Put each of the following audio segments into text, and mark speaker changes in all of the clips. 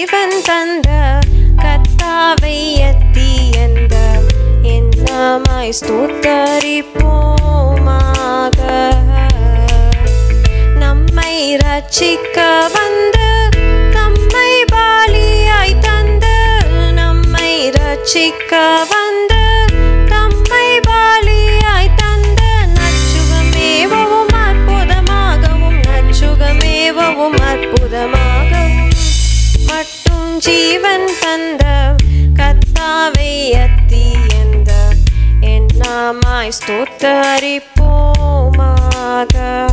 Speaker 1: ஜீவன் தந்த கத்தாவை எத்தி எந்த என்னமாய் ஸ்தோத்தரிப்போமாக நம்மை ரட்சிக்க வந்த தம்மை பாலியாய் தந்த நம்மை ரட்சிக்க வந்த தம்மை பாலியாய் தந்த நச்சுகமேவவும் அற்புதமாகவும் நச்சுகமேவவும் அற்புதமாகவும் மட்டும் ஜீவன் தந்த கத்தாவை அத்தி எந்த என்னாமாய் ஸ்தோத்தரிப்போமாக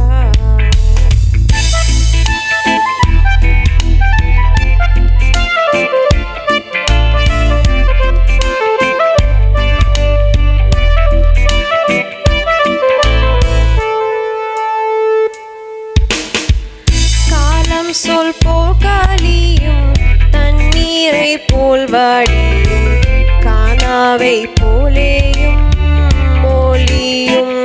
Speaker 1: காலம் சொல் போகாலியும் தண்ணீரை போல் வாடியும் கானாவை போலேயும் மொழியும்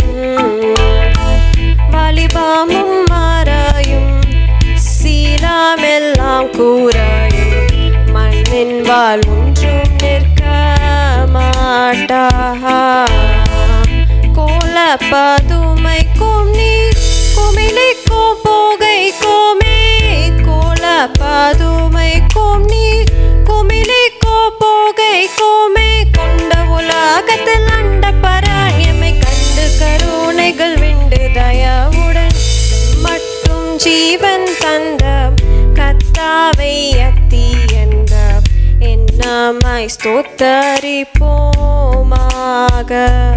Speaker 1: வாலிபாமும் மாறாயும் சீராமெல்லாம் கூறாயும் மண்ணின் வால் ஒன்றும் நிற்க மாட்டா கோல பதுமை கோம்னி குமிழிக்கோ போகை கோமே கோல பதுமை கோம்னி குமிழிக்கோ போகை கோமே கொண்ட உலகத்தில் அண்ட பராயமை கண்டு கருணைகள் விண்டு தயாவுடன் மட்டும் ஜீவன் தந்த கத்தாவை அத்தி என்ற என்னமாய் ஸ்தோத்தரிப்போமாக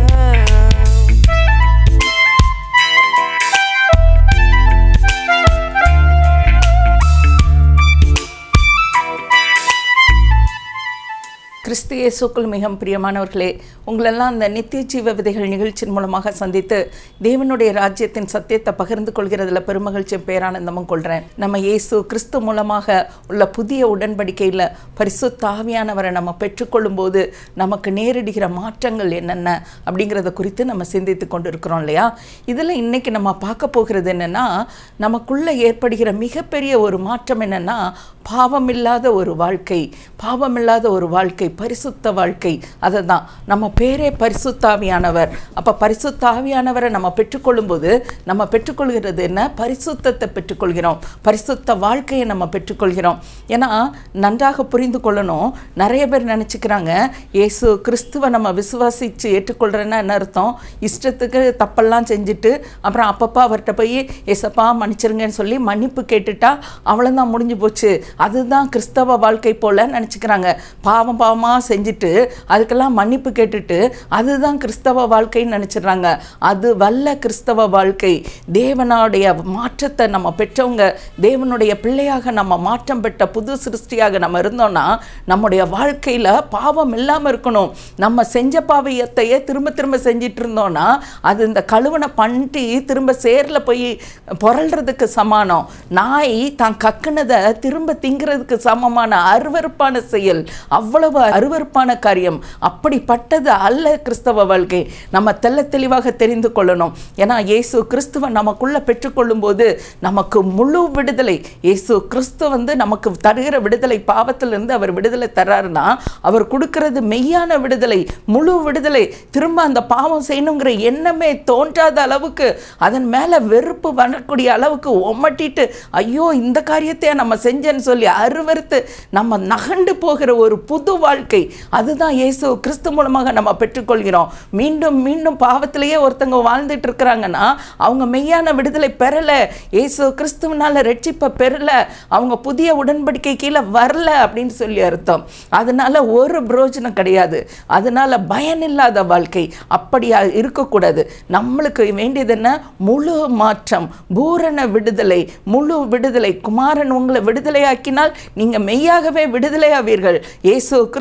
Speaker 2: கிறிஸ்து இயேசுக்குள் மிகவும் பிரியமானவர்களே உங்களெல்லாம் அந்த நித்திய ஜீவ விதைகள் நிகழ்ச்சியின் மூலமாக சந்தித்து தேவனுடைய ராஜ்யத்தின் சத்தியத்தை பகிர்ந்து கொள்கிறதுல பெருமகிழ்ச்சியும் பேரானந்தமும் கொள்கிறேன் நம்ம இயேசு கிறிஸ்து மூலமாக உள்ள புதிய உடன்படிக்கையில் பரிசுத்த ஆவியானவரை நம்ம பெற்றுக்கொள்ளும் போது நமக்கு நேரிடுகிற மாற்றங்கள் என்னென்ன அப்படிங்கிறத குறித்து நம்ம சிந்தித்து கொண்டு இருக்கிறோம் இல்லையா இதில் இன்னைக்கு நம்ம பார்க்க போகிறது என்னென்னா நமக்குள்ளே ஏற்படுகிற மிகப்பெரிய ஒரு மாற்றம் என்னென்னா பாவமில்லாத ஒரு வாழ்க்கை பாவமில்லாத ஒரு வாழ்க்கை பரிசுத்த வாழ்க்கை அதை தான் நம்ம பேரே பரிசுத்தாவியானவர் அப்போ பரிசுத்தாவியானவரை நம்ம பெற்றுக்கொள்ளும்போது நம்ம பெற்றுக்கொள்கிறது என்ன பரிசுத்தத்தை பெற்றுக்கொள்கிறோம் பரிசுத்த வாழ்க்கையை நம்ம பெற்றுக்கொள்கிறோம் ஏன்னா நன்றாக புரிந்து கொள்ளணும் நிறைய பேர் நினச்சிக்கிறாங்க இயேசு கிறிஸ்துவை நம்ம விசுவாசித்து ஏற்றுக்கொள்கிறேன்னா என்ன அர்த்தம் இஷ்டத்துக்கு தப்பெல்லாம் செஞ்சுட்டு அப்புறம் அப்பப்போ அவர்கிட்ட போய் ஏசப்பா மன்னிச்சிருங்கன்னு சொல்லி மன்னிப்பு கேட்டுட்டா அவ்வளோதான் முடிஞ்சு போச்சு அதுதான் கிறிஸ்தவ வாழ்க்கை போல நினச்சிக்கிறாங்க பாவம் பாவமாக செஞ்சுட்டு அதுக்கெல்லாம் மன்னிப்பு கேட்டுட்டு அதுதான் கிறிஸ்தவ வாழ்க்கைன்னு நினச்சிடுறாங்க அது வல்ல கிறிஸ்தவ வாழ்க்கை தேவனுடைய மாற்றத்தை நம்ம பெற்றவங்க தேவனுடைய பிள்ளையாக நம்ம மாற்றம் பெற்ற புது சிருஷ்டியாக நம்ம இருந்தோம்னா நம்முடைய வாழ்க்கையில் பாவம் இல்லாமல் இருக்கணும் நம்ம செஞ்ச பாவியத்தையே திரும்ப திரும்ப செஞ்சிட்டு இருந்தோம்னா அது இந்த கழுவனை பண்ணி திரும்ப சேரில் போய் புரள்றதுக்கு சமானம் நாய் தான் கக்குனதை திரும்ப திங்கிறதுக்கு சமமான அருவருப்பான செயல் அவ்வளவு அருவருப்பான காரியம் அப்படிப்பட்டது அல்ல கிறிஸ்தவ வாழ்க்கை நம்ம தெள்ள தெளிவாக தெரிந்து கொள்ளணும் ஏன்னா இயேசு கிறிஸ்துவ நமக்குள்ள பெற்றுக்கொள்ளும் போது நமக்கு முழு விடுதலை இயேசு கிறிஸ்து வந்து நமக்கு தருகிற விடுதலை பாவத்திலிருந்து அவர் விடுதலை தர்றாருன்னா அவர் கொடுக்கிறது மெய்யான விடுதலை முழு விடுதலை திரும்ப அந்த பாவம் செய்யணுங்கிற எண்ணமே தோன்றாத அளவுக்கு அதன் மேலே வெறுப்பு வரக்கூடிய அளவுக்கு ஒமட்டிட்டு ஐயோ இந்த காரியத்தை நம்ம செஞ்சேன்னு சொல்லி அருவருத்து நம்ம நகண்டு போகிற ஒரு புது வாழ்க்கை அதுதான் இயேசு கிறிஸ்து மூலமாக நம்ம பெற்றுக்கொள்கிறோம் மீண்டும் மீண்டும் பாவத்திலேயே ஒருத்தங்க வாழ்ந்துட்டு இருக்கிறாங்கன்னா அவங்க மெய்யான விடுதலை பெறலை இயேசு கிறிஸ்துவனால ரட்சிப்பை பெறலை அவங்க புதிய உடன்படிக்கை கீழே வரல அப்படின்னு சொல்லி அர்த்தம் அதனால ஒரு பிரயோஜனம் கிடையாது அதனால பயனில்லாத வாழ்க்கை அப்படியா இருக்கக்கூடாது நம்மளுக்கு வேண்டியது என்ன முழு மாற்றம் பூரண விடுதலை முழு விடுதலை குமாரன் உங்களை விடுதலையாக்கினால் நீங்க மெய்யாகவே விடுதலையாவீர்கள் இயேசு கிறிஸ்து கொடுக்க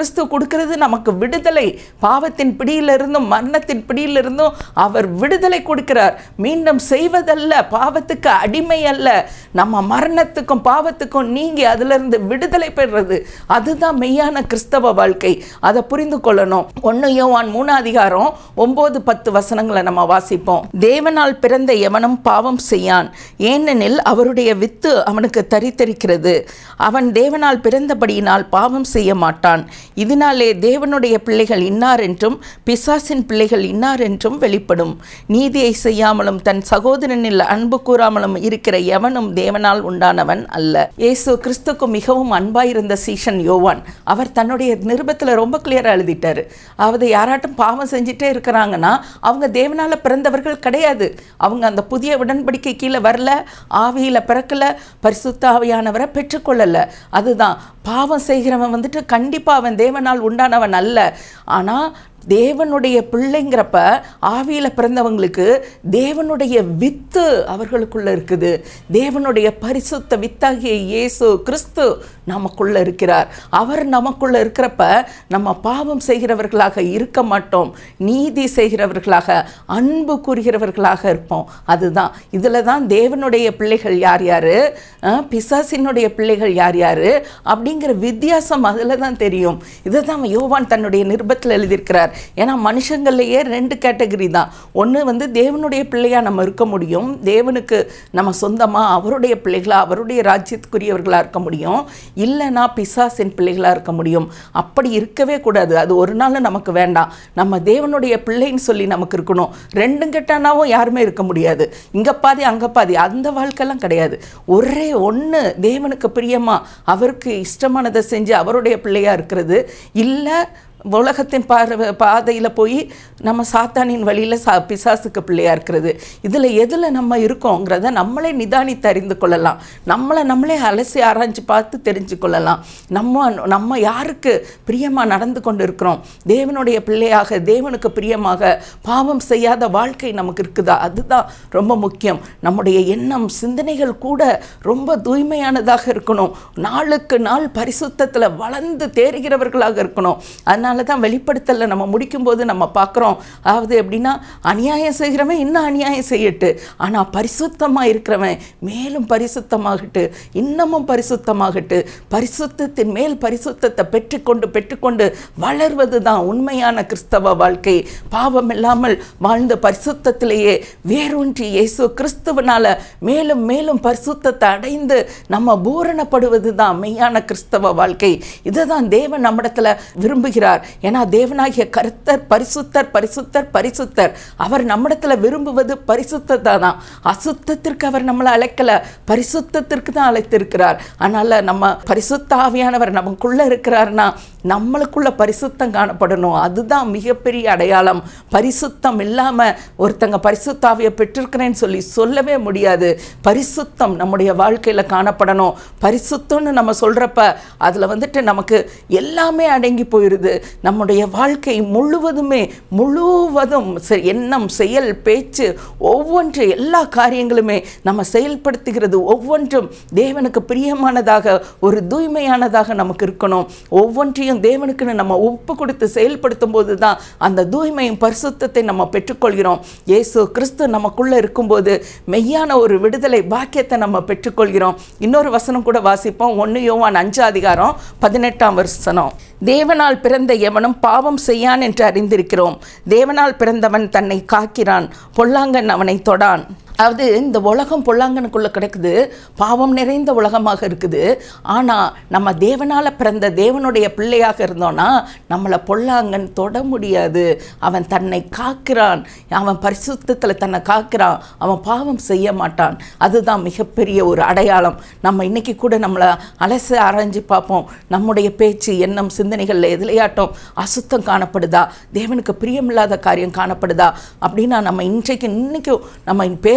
Speaker 2: கொடுக்கிறது நமக்கு விடுதலை பாவத்தின் பிடியிலிருந்தும் மரணத்தின் பிடியிலிருந்தும் அவர் விடுதலை கொடுக்கிறார் மீண்டும் செய்வதல்ல பாவத்துக்கு அடிமை அல்ல நம்ம மரணத்துக்கும் பாவத்துக்கும் நீங்கி அதிலிருந்து விடுதலை பெறுறது அதுதான் மெய்யான கிறிஸ்தவ வாழ்க்கை அதை புரிந்து கொள்ளணும் ஒன்று யோவான் மூணு அதிகாரம் ஒன்பது பத்து வசனங்களை நம்ம வாசிப்போம் தேவனால் பிறந்த எவனும் பாவம் செய்யான் ஏனெனில் அவருடைய வித்து அவனுக்கு தரித்தரிக்கிறது அவன் தேவனால் பிறந்தபடியினால் பாவம் செய்ய மாட்டான் இதனாலே தேவனுடைய பிள்ளைகள் இன்னார் என்றும் பிசாசின் பிள்ளைகள் இன்னார் என்றும் வெளிப்படும் நீதியை செய்யாமலும் தன் சகோதரனில் அன்பு கூறாமலும் இருக்கிற எவனும் தேவனால் உண்டானவன் அல்ல இயேசு கிறிஸ்துக்கு மிகவும் அன்பாயிருந்த சீஷன் யோவான் அவர் தன்னுடைய நிருபத்தில் ரொம்ப கிளியராக எழுதிட்டாரு அதாவது யாராட்டும் பாவம் செஞ்சுட்டே இருக்கிறாங்கன்னா அவங்க தேவனால் பிறந்தவர்கள் கிடையாது அவங்க அந்த புதிய உடன்படிக்கை கீழே வரல ஆவியில் பிறக்கல பரிசுத்த ஆவியானவரை பெற்றுக்கொள்ளல அதுதான் பாவம் செய்கிறவன் வந்துட்டு கண்டிப்பாக அவன் தேவனால் உண்டானவன் அல்ல ஆனால் தேவனுடைய பிள்ளைங்கிறப்ப ஆவியில் பிறந்தவங்களுக்கு தேவனுடைய வித்து அவர்களுக்குள்ள இருக்குது தேவனுடைய பரிசுத்த வித்தாகிய இயேசு கிறிஸ்து நமக்குள்ள இருக்கிறார் அவர் நமக்குள்ள இருக்கிறப்ப நம்ம பாவம் செய்கிறவர்களாக இருக்க மாட்டோம் நீதி செய்கிறவர்களாக அன்பு கூறுகிறவர்களாக இருப்போம் அதுதான் இதில் தான் தேவனுடைய பிள்ளைகள் யார் யார் பிசாசினுடைய பிள்ளைகள் யார் யார் அப்படிங்கிற வித்தியாசம் அதில் தான் தெரியும் இதை தான் யோவான் தன்னுடைய நிருபத்தில் எழுதியிருக்கிறார் ஏன்னா மனுஷங்கள்லேயே ரெண்டு கேட்டகரி தான் ஒன்று வந்து தேவனுடைய பிள்ளையாக நம்ம இருக்க முடியும் தேவனுக்கு நம்ம சொந்தமாக அவருடைய பிள்ளைகளாக அவருடைய ராஜ்யத்துக்குரியவர்களாக இருக்க முடியும் இல்லைன்னா பிசாசின் பிள்ளைகளாக இருக்க முடியும் அப்படி இருக்கவே கூடாது அது ஒரு நாள் நமக்கு வேண்டாம் நம்ம தேவனுடைய பிள்ளைன்னு சொல்லி நமக்கு இருக்கணும் ரெண்டும் கெட்டானாவும் யாருமே இருக்க முடியாது இங்கே பாதி அங்கே பாதி அந்த வாழ்க்கைலாம் கிடையாது ஒரே ஒன்று தேவனுக்கு பிரியமாக அவருக்கு இஷ்டமானதை செஞ்சு அவருடைய பிள்ளையாக இருக்கிறது இல்லை உலகத்தின் பார்வை பாதையில் போய் நம்ம சாத்தானின் வழியில் சா பிசாசுக்கு பிள்ளையாக இருக்கிறது இதில் எதில் நம்ம இருக்கோங்கிறத நம்மளே நிதானித்து அறிந்து கொள்ளலாம் நம்மளை நம்மளே அலசி ஆராய்ஞ்சு பார்த்து தெரிஞ்சு கொள்ளலாம் நம்ம நம்ம யாருக்கு பிரியமாக நடந்து கொண்டு இருக்கிறோம் தேவனுடைய பிள்ளையாக தேவனுக்கு பிரியமாக பாவம் செய்யாத வாழ்க்கை நமக்கு இருக்குதா அதுதான் ரொம்ப முக்கியம் நம்முடைய எண்ணம் சிந்தனைகள் கூட ரொம்ப தூய்மையானதாக இருக்கணும் நாளுக்கு நாள் பரிசுத்தத்தில் வளர்ந்து தேறுகிறவர்களாக இருக்கணும் அதனால தான் வெளிப்படுத்தல நம்ம முடிக்கும்போது நம்ம பார்க்குறோம் அதாவது எப்படின்னா அநியாயம் செய்கிறவன் இன்னும் அநியாயம் செய்யட்டு ஆனால் பரிசுத்தமாக இருக்கிறவன் மேலும் பரிசுத்தமாகட்டு இன்னமும் பரிசுத்தமாகட்டு பரிசுத்தத்தின் மேல் பரிசுத்தத்தை பெற்றுக்கொண்டு பெற்றுக்கொண்டு வளர்வது தான் உண்மையான கிறிஸ்தவ வாழ்க்கை பாவம் இல்லாமல் வாழ்ந்த பரிசுத்தத்திலேயே வேரூன்றி இயேசு கிறிஸ்துவனால மேலும் மேலும் பரிசுத்தத்தை அடைந்து நம்ம பூரணப்படுவது தான் மெய்யான கிறிஸ்தவ வாழ்க்கை இதை தான் தேவன் நம்மிடத்துல விரும்புகிறார் ஏன்னா தேவனாகிய கருத்தர் பரிசுத்தர் பரிசுத்தர் பரிசுத்தர் அவர் நம்மிடத்துல விரும்புவது பரிசுத்தத்தை தான் அசுத்தத்திற்கு அவர் நம்மளை அழைக்கல பரிசுத்தத்திற்கு தான் அழைத்திருக்கிறார் அதனால நம்ம பரிசுத்த ஆவியானவர் நமக்குள்ள இருக்கிறார்னா நம்மளுக்குள்ள பரிசுத்தம் காணப்படணும் அதுதான் மிகப்பெரிய அடையாளம் பரிசுத்தம் இல்லாம ஒருத்தங்க பரிசுத்தாவியை பெற்றிருக்கிறேன்னு சொல்லி சொல்லவே முடியாது பரிசுத்தம் நம்முடைய வாழ்க்கையில காணப்படணும் பரிசுத்தம்னு நம்ம சொல்றப்ப அதுல வந்துட்டு நமக்கு எல்லாமே அடங்கி போயிருது நம்முடைய வாழ்க்கை முழுவதுமே முழுவதும் செ- எண்ணம் செயல் பேச்சு ஒவ்வொன்று எல்லா காரியங்களுமே நம்ம செயல்படுத்துகிறது ஒவ்வொன்றும் தேவனுக்கு பிரியமானதாக ஒரு தூய்மையானதாக நமக்கு இருக்கணும் ஒவ்வொன்றையும் தேவனுக்குன்னு நம்ம ஒப்பு கொடுத்து செயல்படுத்தும் போது தான் அந்த தூய்மையும் பரிசுத்தத்தை நம்ம பெற்றுக்கொள்கிறோம் இயேசு கிறிஸ்து நமக்குள்ள இருக்கும்போது மெய்யான ஒரு விடுதலை பாக்கியத்தை நம்ம பெற்றுக்கொள்கிறோம் இன்னொரு வசனம் கூட வாசிப்போம் ஒன்று யோவான் அஞ்சு அதிகாரம் பதினெட்டாம் வசனம் தேவனால் பிறந்த எவனும் பாவம் செய்யான் என்று அறிந்திருக்கிறோம் தேவனால் பிறந்தவன் தன்னை காக்கிறான் பொல்லாங்கன் அவனை தொடான் அதாவது இந்த உலகம் பொல்லாங்கனுக்குள்ளே கிடக்குது பாவம் நிறைந்த உலகமாக இருக்குது ஆனால் நம்ம தேவனால் பிறந்த தேவனுடைய பிள்ளையாக இருந்தோன்னா நம்மளை பொல்லாங்கன் தொட முடியாது அவன் தன்னை காக்கிறான் அவன் பரிசுத்தத்தில் தன்னை காக்கிறான் அவன் பாவம் செய்ய மாட்டான் அதுதான் மிகப்பெரிய ஒரு அடையாளம் நம்ம இன்னைக்கு கூட நம்மளை அலச ஆராய்ஞ்சு பார்ப்போம் நம்முடைய பேச்சு எண்ணம் சிந்தனைகளில் எதிலையாட்டம் அசுத்தம் காணப்படுதா தேவனுக்கு பிரியமில்லாத காரியம் காணப்படுதா அப்படின்னா நம்ம இன்றைக்கு இன்னைக்கும் நம்ம பேர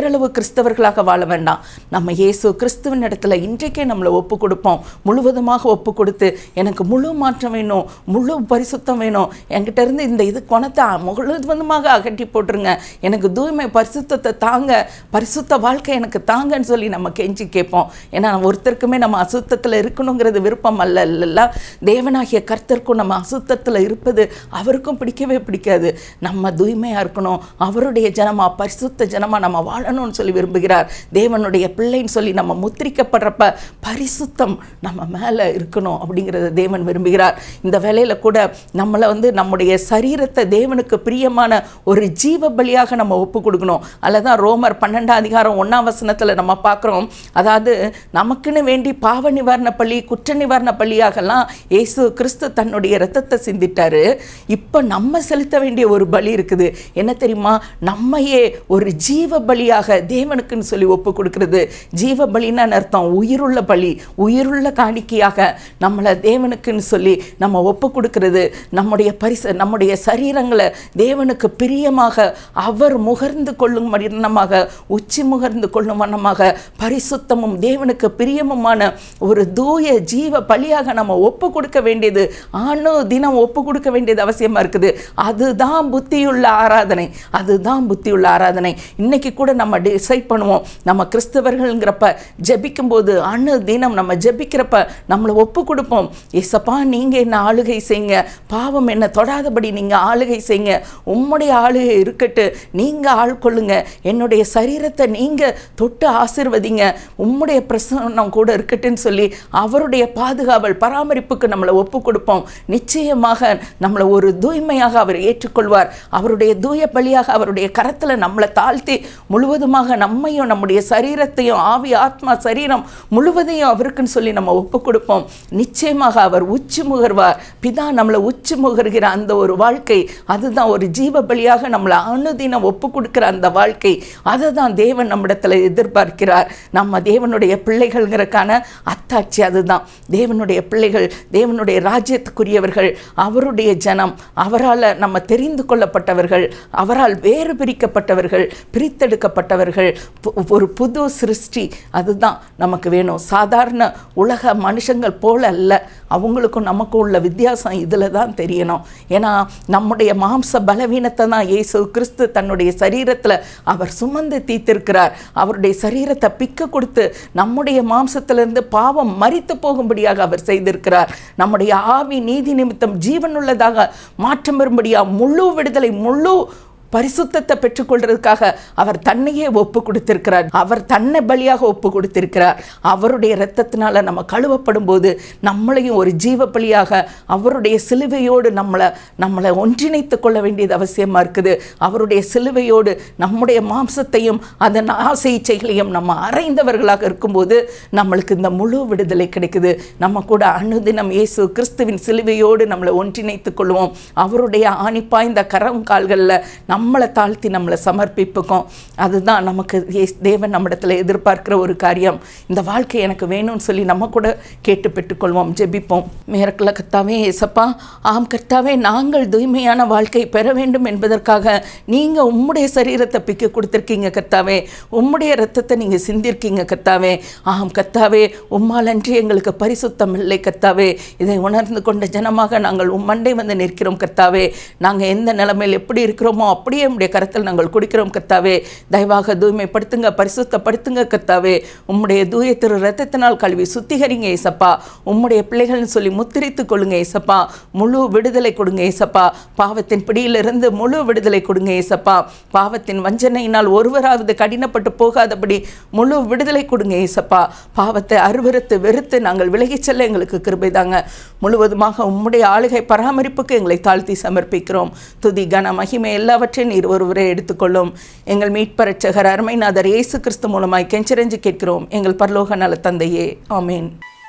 Speaker 2: பேரளவு கிறிஸ்தவர்களாக வாழ வேண்டாம் நம்ம இயேசு கிறிஸ்துவின் இடத்துல இன்றைக்கே நம்மளை ஒப்பு கொடுப்போம் முழுவதுமாக ஒப்பு கொடுத்து எனக்கு முழு மாற்றம் வேணும் முழு பரிசுத்தம் வேணும் என்கிட்ட இருந்து இந்த இது குணத்தை முழுவதுமாக அகற்றி போட்டுருங்க எனக்கு தூய்மை பரிசுத்தத்தை தாங்க பரிசுத்த வாழ்க்கை எனக்கு தாங்கன்னு சொல்லி நம்ம கெஞ்சி கேட்போம் ஏன்னா ஒருத்தருக்குமே நம்ம அசுத்தத்தில் இருக்கணுங்கிறது விருப்பம் அல்ல இல்லைல்ல தேவனாகிய கர்த்தருக்கும் நம்ம அசுத்தத்தில் இருப்பது அவருக்கும் பிடிக்கவே பிடிக்காது நம்ம தூய்மையாக இருக்கணும் அவருடைய ஜனமா பரிசுத்த ஜனமா நம்ம வாழணும்னு சொல்லி விரும்புகிறார் தேவனுடைய பிள்ளைன்னு சொல்லி நம்ம முத்திரிக்கப்படுறப்ப பரிசுத்தம் நம்ம மேலே இருக்கணும் அப்படிங்கிறத தேவன் விரும்புகிறார் இந்த வேலையில் கூட நம்மளை வந்து நம்முடைய சரீரத்தை தேவனுக்கு பிரியமான ஒரு ஜீவ பலியாக நம்ம ஒப்பு கொடுக்கணும் அல்லதான் ரோமர் பன்னெண்டாம் அதிகாரம் ஒன்றாம் வசனத்தில் நம்ம பார்க்குறோம் அதாவது நமக்குன்னு வேண்டி பாவ நிவாரண பள்ளி குற்ற நிவாரண பள்ளியாகலாம் இயேசு கிறிஸ்து தன்னுடைய இரத்தத்தை சிந்திட்டாரு இப்போ நம்ம செலுத்த வேண்டிய ஒரு பலி இருக்குது என்ன தெரியுமா நம்மையே ஒரு ஜீவ பலியாக தேவனுக்குன்னு சொல்லி ஒப்பு கொடுக்கிறது ஜீவ பலின்னு அர்த்தம் உயிருள்ள பலி உயிருள்ள காணிக்கையாக நம்மளை தேவனுக்குன்னு சொல்லி நம்ம ஒப்பு கொடுக்கிறது நம்முடைய பரிசு நம்முடைய சரீரங்களை தேவனுக்கு பிரியமாக அவர் முகர்ந்து கொள்ளும் வண்ணமாக உச்சி முகர்ந்து கொள்ளும் வண்ணமாக பரிசுத்தமும் தேவனுக்கு பிரியமுமான ஒரு தூய ஜீவ பலியாக நம்ம ஒப்பு கொடுக்க வேண்டியது ஆணு தினம் ஒப்பு கொடுக்க வேண்டியது அவசியமா இருக்குது அதுதான் புத்தியுள்ள ஆராதனை அதுதான் புத்தியுள்ள ஆராதனை இன்னைக்கு கூட நம்ம டிசைட் பண்ணுவோம் நம்ம கிறிஸ்தவர்கள்ங்கிறப்ப ஜெபிக்கும் போது அணு தினம் நம்ம ஜெபிக்கிறப்ப நம்மளை ஒப்பு கொடுப்போம் ஏசப்பா நீங்க என்ன ஆளுகை செய்யுங்க பாவம் என்ன தொடாதபடி நீங்க ஆளுகை செய்யுங்க உம்முடைய ஆளுகை இருக்கட்டு நீங்க ஆள் கொள்ளுங்க என்னுடைய சரீரத்தை நீங்க தொட்டு ஆசிர்வதிங்க உம்முடைய பிரசன்னம் கூட இருக்கட்டுன்னு சொல்லி அவருடைய பாதுகாவல் பராமரிப்புக்கு நம்மளை ஒப்பு கொடுப்போம் நிச்சயமாக நம்மளை ஒரு தூய்மையாக அவர் ஏற்றுக்கொள்வார் அவருடைய தூய பலியாக அவருடைய கரத்தில் நம்மளை தாழ்த்தி முழுவதுமாக நம்மையும் நம்முடைய சரீரத்தையும் ஆவி ஆத்மா சரீரம் முழுவதையும் அவருக்குன்னு சொல்லி நம்ம ஒப்பு கொடுப்போம் நிச்சயமாக அவர் உச்சி முகர்வார் பிதா நம்மளை உச்சி முகர்கிற அந்த ஒரு வாழ்க்கை அதுதான் ஒரு ஜீவ பலியாக நம்மளை அனுதினம் ஒப்பு கொடுக்கிற அந்த வாழ்க்கை அதை தான் தேவன் நம்மிடத்தில் எதிர்பார்க்கிறார் நம்ம தேவனுடைய பிள்ளைகள்ங்கிறக்கான அத்தாட்சி அதுதான் தேவனுடைய பிள்ளைகள் தேவனுடைய ராஜ்யத்துக்குரியவர்கள் அவருடைய ஜனம் அவரால் நம்ம தெரிந்து கொள்ளப்பட்டவர்கள் அவரால் வேறு பிரிக்கப்பட்டவர்கள் பிரித்தெடுக்கப்பட்டவர்கள் பு- ஒரு புது சிருஷ்டி அதுதான் நமக்கு வேணும் சாதாரண உலக மனுஷங்கள் போல அல்ல அவங்களுக்கும் நமக்கும் உள்ள வித்தியாசம் இதில் தான் தெரியணும் ஏன்னா நம்முடைய மாம்ச பலவீனத்தை தான் இயேசு கிறிஸ்து தன்னுடைய சரீரத்தில் அவர் சுமந்து தீர்த்திருக்கிறார் அவருடைய சரீரத்தை பிக்க கொடுத்து நம்முடைய மாம்சத்திலிருந்து பாவம் மரித்து போகும்படியாக அவர் செய்திருக்கிறார் நம்முடைய ஆவி நீதி நிமித்தம் ஜீவனுள்ளதாக மாற்றம் பெறும்படியாக முழு விடுதலை முழு பரிசுத்தத்தை பெற்றுக்கொள்றதுக்காக அவர் தன்னையே ஒப்பு கொடுத்திருக்கிறார் அவர் தன்னை பலியாக ஒப்பு கொடுத்திருக்கிறார் அவருடைய இரத்தத்தினால நம்ம கழுவப்படும் போது நம்மளையும் ஒரு ஜீவ பலியாக அவருடைய சிலுவையோடு நம்மளை நம்மளை ஒன்றிணைத்து கொள்ள வேண்டியது அவசியமா இருக்குது அவருடைய சிலுவையோடு நம்முடைய மாம்சத்தையும் அதன் ஆசை இச்சைகளையும் நம்ம அறைந்தவர்களாக இருக்கும்போது நம்மளுக்கு இந்த முழு விடுதலை கிடைக்குது நம்ம கூட அனுதினம் இயேசு கிறிஸ்துவின் சிலுவையோடு நம்மளை ஒன்றிணைத்துக் கொள்வோம் அவருடைய ஆணிப்பாய்ந்த கரம் கால்களில் நம்மளை தாழ்த்தி நம்மளை சமர்ப்பிப்புக்கும் அதுதான் நமக்கு இயேசு- தேவன் நம்மிடத்தில் எதிர்பார்க்கிற ஒரு காரியம் இந்த வாழ்க்கை எனக்கு வேணும்னு சொல்லி நம்ம கூட கேட்டு பெற்றுக்கொள்வோம் ஜெபிப்போம் மேற்குள்ள கர்த்தாவே ஏசப்பா ஆம் கர்த்தாவே நாங்கள் தூய்மையான வாழ்க்கை பெற வேண்டும் என்பதற்காக நீங்கள் உம்முடைய சரீரத்தை பிக்க கொடுத்துருக்கீங்க கர்த்தாவே உம்முடைய ரத்தத்தை நீங்கள் சிந்திருக்கீங்க கர்த்தாவே ஆம் கர்த்தாவே உம்மாலன்றி எங்களுக்கு பரிசுத்தம் இல்லை கர்த்தாவே இதை உணர்ந்து கொண்ட ஜனமாக நாங்கள் உம்மண்டை வந்து நிற்கிறோம் கர்த்தாவே நாங்கள் எந்த நிலைமையில் எப்படி இருக்கிறோமோ அப்படியே உம்முடைய கரத்தில் நாங்கள் குடிக்கிறோம் கர்த்தாவே தயவாக தூய்மைப்படுத்துங்க பரிசுத்தப்படுத்துங்க கர்த்தாவே உம்முடைய தூய திரு ரத்தத்தினால் கழுவி சுத்திகரிங்க ஏசப்பா உம்முடைய பிள்ளைகள்னு சொல்லி முத்திரித்துக் கொள்ளுங்க ஏசப்பா முழு விடுதலை கொடுங்க ஏசப்பா பாவத்தின் பிடியிலிருந்து முழு விடுதலை கொடுங்க ஏசப்பா பாவத்தின் வஞ்சனையினால் ஒருவராவது கடினப்பட்டு போகாதபடி முழு விடுதலை கொடுங்க ஏசப்பா பாவத்தை அருவருத்து வெறுத்து நாங்கள் விலகிச் செல்ல எங்களுக்கு கிருபை தாங்க முழுவதுமாக உம்முடைய ஆளுகை பராமரிப்புக்கு எங்களை தாழ்த்தி சமர்ப்பிக்கிறோம் துதி கன மகிமை எல்லாவற்றையும் நீர் ஒருவரே எடுத்துக்கொள்ளும் எங்கள் மீட்பரட்சகர் அருமைநாதர் இயேசு கிறிஸ்து மூலமாய் கெஞ்சரெஞ்சு கேட்கிறோம் எங்கள் பரலோக நல தந்தையே ஆமீன்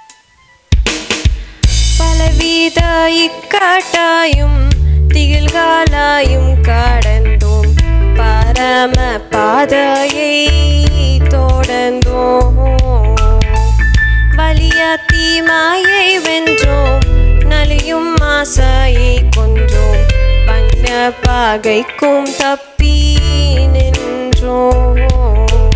Speaker 1: பலவித இக்கட்டாயும் திகில்காலாயும் கடந்தோம் பரம பாதையை தொடர்ந்தோம் வலிய தீமாயை வென்றோம் நலியும் ஆசையை கொன்றோம் வண்ண பாகைக்கும் தப்பி நின்றோம்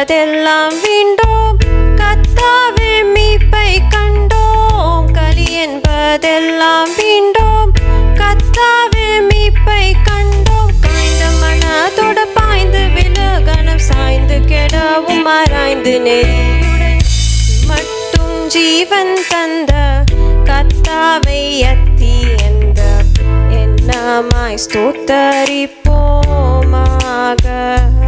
Speaker 1: என்பதெல்லாம் வீண்டோம் கத்தாவே மீட்பை கண்டோம் களி என்பதெல்லாம் வீண்டோம் கத்தாவே மீட்பை கண்டோம் காய்ந்த மனதோட பாய்ந்து விலகனம் சாய்ந்து கெடவும் ஆராய்ந்து நெறியுடன் மட்டும் ஜீவன் தந்த கத்தாவை அத்தி எந்த என்னமாய் ஸ்தோத்தரிப்போமாக